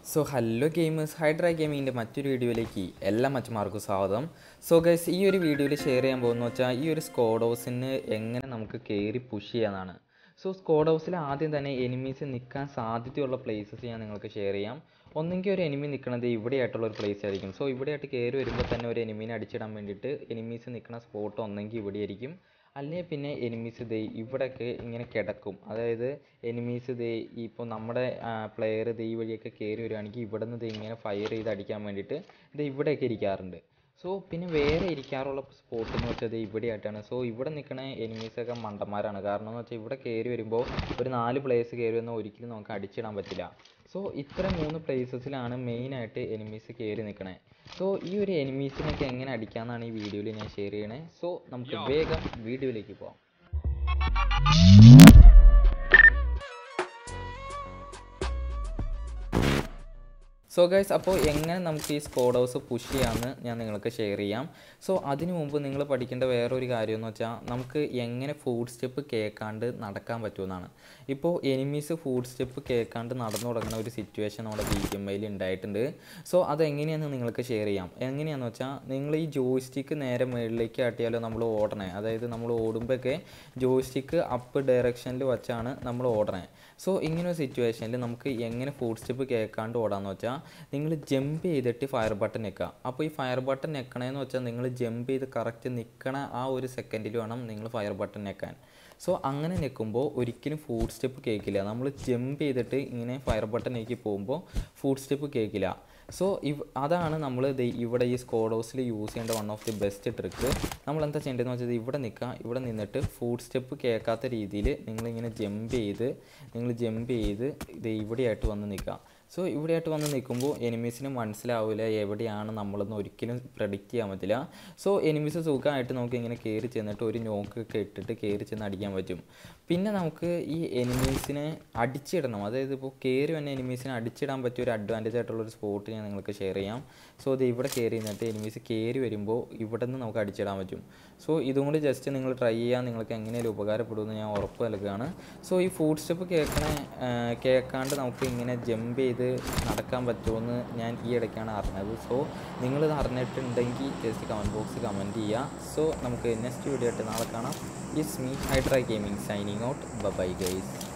so hello gamers Hydra ഗെയിമിങ്ങിൻ്റെ മറ്റൊരു വീഡിയോയിലേക്ക് എല്ലാ മച്ചന്മാർക്കും സ്വാഗതം സോ ഗൈസ് ഈ ഒരു വീഡിയോയിൽ ഷെയർ ചെയ്യാൻ പോകുന്ന വെച്ചാൽ ഈ ഒരു സ്കോഡ് ഹൗസിന് എങ്ങനെ നമുക്ക് കയറി പുഷ് ചെയ്യാനാണ് സോ സ്കോഡ് ഹൗസിൽ ആദ്യം തന്നെ എനിമീസ് നിൽക്കാൻ സാധ്യതയുള്ള പ്ലേസസ് ഞാൻ നിങ്ങൾക്ക് ഷെയർ ചെയ്യാം ഒന്നെങ്കിൽ ഒരു എനിമി നിൽക്കുന്നത് ഇവിടെയായിട്ടുള്ള ഒരു പ്ലേസ് ആയിരിക്കും സോ ഇവിടെയായിട്ട് കയറി വരുമ്പോൾ തന്നെ ഒരു എനിമീനെ അടിച്ചിടാൻ വേണ്ടിയിട്ട് എനിമീസ് നിൽക്കുന്ന സ്പോട്ട് ഒന്നെങ്കിൽ ഇവിടെ ആയിരിക്കും അല്ലെങ്കിൽ പിന്നെ എനിമീസ് ദേ ഇവിടെയൊക്കെ ഇങ്ങനെ കിടക്കും അതായത് എനിമീസ് ദേ ഇപ്പോൾ നമ്മുടെ പ്ലെയർ ദേ ഈ വഴിയൊക്കെ കയറി വരികയാണെങ്കിൽ ഇവിടെ നിന്ന് ദേ ഇങ്ങനെ ഫയർ ചെയ്ത് അടിക്കാൻ വേണ്ടിയിട്ട് ദേ ഇവിടെയൊക്കെ ഇരിക്കാറുണ്ട് സോ പിന്നെ വേറെ ഇരിക്കാറുള്ള സ്പോട്ട് എന്ന് വെച്ചാൽ ദേ ഇവിടെയായിട്ടാണ് സോ ഇവിടെ നിൽക്കുന്ന എനിമീസൊക്കെ മണ്ടന്മാരാണ് കാരണം എന്ന് വെച്ചാൽ ഇവിടെ കയറി വരുമ്പോൾ ഒരു നാല് പ്ലേസ് കയറി വന്നാൽ ഒരിക്കലും നമുക്ക് അടിച്ചിടാൻ പറ്റില്ല സോ ഇത്ര മൂന്ന് പ്ലേസസിലാണ് മെയിനായിട്ട് എനിമീസ് കയറി നിൽക്കണേ സോ ഈ ഒരു എനിമീസിനൊക്കെ എങ്ങനെ അടിക്കാമെന്നാണ് ഈ വീഡിയോയിൽ ഞാൻ ഷെയർ ചെയ്യണേ സോ നമുക്ക് വേഗം വീഡിയോയിലേക്ക് പോകാം സോ ഗൈസ് അപ്പോൾ എങ്ങനെ നമുക്ക് ഈ സ്കോഡ് ഹൗസ് പുഷ് ചെയ്യാമെന്ന് ഞാൻ നിങ്ങൾക്ക് ഷെയർ ചെയ്യാം സോ അതിനു മുമ്പ് നിങ്ങൾ പഠിക്കേണ്ട വേറൊരു കാര്യം എന്ന് വെച്ചാൽ നമുക്ക് എങ്ങനെ ഫുഡ് സ്റ്റെപ്പ് കേൾക്കാണ്ട് നടക്കാൻ പറ്റുമെന്നാണ് ഇപ്പോൾ എനിമീസ് ഫുഡ് സ്റ്റെപ്പ് കേൾക്കാണ്ട് നടന്നു തുടങ്ങുന്ന ഒരു സിറ്റുവേഷൻ നമ്മുടെ ബി ജി എം ഐയിൽ ഉണ്ടായിട്ടുണ്ട് സോ അതെങ്ങനെയാണെന്ന് നിങ്ങൾക്ക് ഷെയർ ചെയ്യാം എങ്ങനെയാണെന്ന് വെച്ചാൽ നിങ്ങൾ ഈ ജോയ്സ്റ്റിക്ക് നേരെ മുകളിലേക്ക് ആട്ടിയാലോ നമ്മൾ ഓടണേ അതായത് നമ്മൾ ഓടുമ്പോഴൊക്കെ ജോയ്സ്റ്റിക്ക് അപ്പ് ഡയറക്ഷനിൽ വെച്ചാണ് നമ്മൾ ഓടണേ സോ ഇങ്ങനെ ഒരു സിറ്റുവേഷനിൽ നമുക്ക് എങ്ങനെ ഫുഡ് സ്റ്റെപ്പ് കേൾക്കാണ്ട് ഓടാന്ന് വെച്ചാൽ നിങ്ങൾ ജമ്പ് ചെയ്തിട്ട് ഫയർ ബട്ടൺ നിൽക്കുക അപ്പോൾ ഈ ഫയർ ബട്ടൺ നിൽക്കണേന്ന് വെച്ചാൽ നിങ്ങൾ ജമ്പ് ചെയ്ത് കറക്റ്റ് നിൽക്കണ ആ ഒരു സെക്കൻഡിൽ വേണം നിങ്ങൾ ഫയർ ബട്ടൺ നിൽക്കാൻ സോ അങ്ങനെ നിൽക്കുമ്പോൾ ഒരിക്കലും ഫുഡ് സ്റ്റെപ്പ് കേൾക്കില്ല നമ്മൾ ജമ്പ് ചെയ്തിട്ട് ഇങ്ങനെ ഫയർ ബട്ടൺ നീക്കി പോകുമ്പോൾ ഫുഡ് സ്റ്റെപ്പ് കേൾക്കില്ല സോ ഇവ് അതാണ് നമ്മൾ ഇവിടെ ഈ സ്കോഡ് ഹൗസിൽ യൂസ് ചെയ്യേണ്ട one of the best trick നമ്മൾ എന്താ ചെയ്യേണ്ടതെന്ന് വെച്ചാൽ ഇവിടെ നിൽക്കുക ഇവിടെ നിന്നിട്ട് ഫുഡ് സ്റ്റെപ്പ് കേൾക്കാത്ത രീതിയിൽ നിങ്ങളിങ്ങനെ ജമ്പ് ചെയ്ത് നിങ്ങൾ ജമ്പ് ചെയ്ത് ഇത് ഇവിടെയായിട്ട് വന്ന് നിൽക്കുക സോ ഇവിടെയായിട്ട് വന്ന് നിൽക്കുമ്പോൾ എനിമീസിന് മനസ്സിലാവില്ല എവിടെയാണ് നമ്മളെന്ന് ഒരിക്കലും പ്രഡിക്റ്റ് ചെയ്യാൻ പറ്റില്ല സോ എനിമീസ് സുഖമായിട്ട് നമുക്ക് ഇങ്ങനെ കയറി ചെന്നിട്ട് ഒരു നോക്കൊക്കെ ഇട്ടിട്ട് കയറി ചെന്ന് അടിക്കാൻ പറ്റും പിന്നെ നമുക്ക് ഈ എനിമീസിനെ അടിച്ചിടണം അതായത് ഇപ്പോൾ കയറി വന്ന എനിമീസിനെ അടിച്ചിടാൻ പറ്റിയ ഒരു അഡ്വാൻറ്റേജ് ആയിട്ടുള്ള ഒരു സ്പോട്ട് ഞാൻ നിങ്ങൾക്ക് ഷെയർ ചെയ്യാം സോ ഇത് ഇവിടെ കയറി നിന്നിട്ട് എനിമീസ് കയറി വരുമ്പോൾ ഇവിടെ നിന്ന് നമുക്ക് അടിച്ചിടാൻ പറ്റും സോ ഇതും കൂടി ജസ്റ്റ് നിങ്ങൾ ട്രൈ ചെയ്യാൻ നിങ്ങൾക്ക് എങ്ങനെയാലും ഉപകാരപ്പെടുമെന്ന് ഞാൻ ഉറപ്പ് നൽകുകയാണ് സോ ഈ ഫുഡ് സ്റ്റെപ്പ് കേൾക്കണ കേൾക്കാണ്ട് നമുക്ക് ഇങ്ങനെ ജമ്പ് ചെയ്ത് നടക്കാൻ പറ്റുമെന്ന് ഞാൻ ഈ ഇടയ്ക്കാണ് അറിഞ്ഞത് സോ നിങ്ങളിത് അറിഞ്ഞിട്ടുണ്ടെങ്കിൽ ജസ്റ്റ് കമൻറ്റ് ബോക്സ് കമൻറ്റ് ചെയ്യുക സോ നമുക്ക് നെക്സ്റ്റ് വീഡിയോ ആയിട്ട് നാളെ കാണാം it's me Hydra gaming signing out bye guys